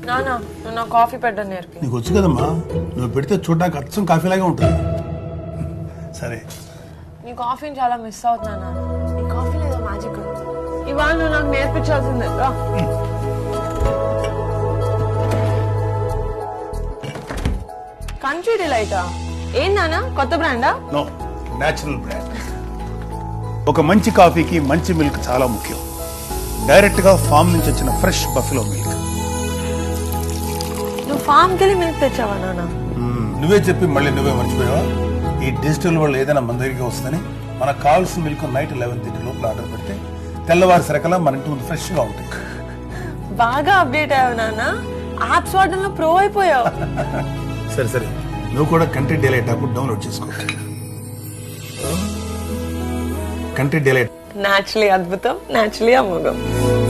నానా నువ్వు నా కాఫీ పెట్టడం నేర్పి నీకు వచ్చు కదమ్మా నువ్వు పెడితే చూడడానికి అచ్చం కాఫీలాగే ఉంటుంది సరే నీ కాఫీని చాలా మిస్ అవుతున్నా నాన్న నీ కాఫీ లేదా మ్యాజిక్ ఇవాళ నువ్వు నాకు నేర్పించాల్సిందే రా కంట్రీ డిలైటా ఏం నాన్న కొత్త బ్రాండా నో న్యాచురల్ బ్రాండ్ ఒక మంచి కాఫీకి మంచి మిల్క్ చాలా ముఖ్యం డైరెక్ట్ గా ఫామ్ నుంచి వచ్చిన ఫ్రెష్ బఫెలో మిల్క్ నువ్వు ఫామ్కి వెళ్ళి మిల్క్ తెచ్చావా నాన్న నువ్వే చెప్పి మళ్ళీ నువ్వే మర్చిపోయావా ఈ డిజిటల్ వల్ల ఏదైనా మన దగ్గరికి వస్తుందని మనకు కావాల్సిన మిల్క్ నైట్ లెవెన్ థర్టీ లోపల ఆర్డర్ పెడితే తెల్లవారి సరకలా మన ఇంటి ముందు ఫ్రెష్ గా ఉంటుంది బాగా అప్డేట్ అయ్యావు నాన్న యాప్స్ వాడడంలో ప్రో అయిపోయావు సరే సరే నువ్వు కూడా కంటెంట్ డైలైట్ యాప్ డౌన్లోడ్ చేసుకో కంటెంట్ డైలైట్ నాచురలీ అద్భుతం నాచురలీ అమోఘం